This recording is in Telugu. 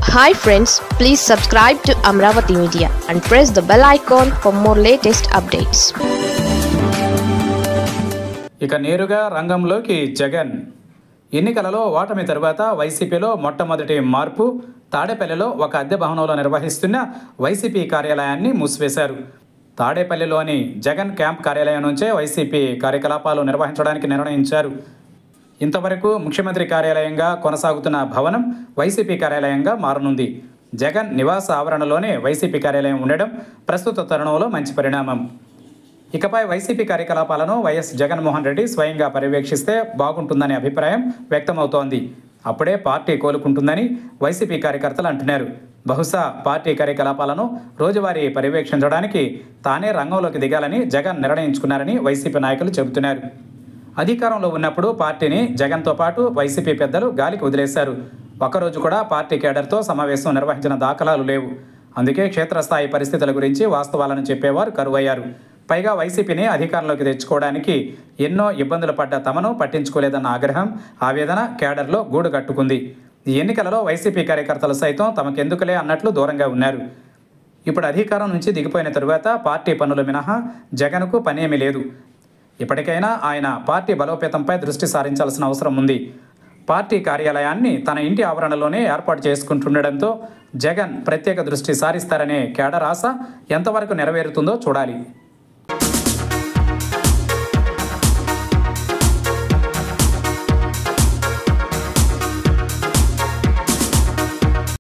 hi friends please subscribe to Amaravati media and press the bell icon for more latest updates ఇక నేరుగా రంగంలోకి జగన్ ఎన్నికలలో ఓటమి తరువాత వైసీపీలో మొట్టమొదటి మార్పు తాడేపల్లిలో ఒక అద్దె భవనంలో నిర్వహిస్తున్న వైసీపీ కార్యాలయాన్ని మూసివేశారు తాడేపల్లిలోని జగన్ క్యాంప్ కార్యాలయం నుంచే వైసీపీ కార్యకలాపాలు నిర్వహించడానికి నిర్ణయించారు ఇంతవరకు ముఖ్యమంత్రి కార్యాలయంగా కొనసాగుతున్న భవనం వైసీపీ కార్యాలయంగా మారనుంది జగన్ నివాస ఆవరణలోనే వైసీపీ కార్యాలయం ఉండడం ప్రస్తుత తరుణంలో మంచి పరిణామం ఇకపై వైసీపీ కార్యకలాపాలను వైఎస్ జగన్మోహన్ రెడ్డి స్వయంగా పర్యవేక్షిస్తే బాగుంటుందనే అభిప్రాయం వ్యక్తమవుతోంది అప్పుడే పార్టీ కోలుకుంటుందని వైసీపీ కార్యకర్తలు అంటున్నారు బహుశా పార్టీ కార్యకలాపాలను రోజువారీ పర్యవేక్షించడానికి తానే రంగంలోకి దిగాలని జగన్ నిర్ణయించుకున్నారని వైసీపీ నాయకులు చెబుతున్నారు అధికారంలో ఉన్నప్పుడు పార్టీని జగన్తో పాటు వైసీపీ పెద్దలు గాలికి వదిలేశారు ఒక్కరోజు కూడా పార్టీ కేడర్తో సమావేశం నిర్వహించిన దాఖలాలు లేవు అందుకే క్షేత్రస్థాయి పరిస్థితుల గురించి వాస్తవాలను చెప్పేవారు కరువయ్యారు పైగా వైసీపీని అధికారంలోకి తెచ్చుకోవడానికి ఎన్నో ఇబ్బందులు పడ్డ తమను పట్టించుకోలేదన్న ఆగ్రహం ఆవేదన కేడర్లో గూడు కట్టుకుంది ఈ ఎన్నికలలో వైసీపీ కార్యకర్తలు సైతం తమకెందుకులే అన్నట్లు దూరంగా ఉన్నారు ఇప్పుడు అధికారం నుంచి దిగిపోయిన తరువాత పార్టీ పనులు మినహా జగన్కు పనేమీ లేదు ఇప్పటికైనా ఆయన పార్టీ బలోపేతంపై దృష్టి సారించాల్సిన అవసరం ఉంది పార్టీ కార్యాలయాన్ని తన ఇంటి ఆవరణలోనే ఏర్పాటు చేసుకుంటుండడంతో జగన్ ప్రత్యేక దృష్టి సారిస్తారనే కేడర్ ఆశ ఎంతవరకు నెరవేరుతుందో చూడాలి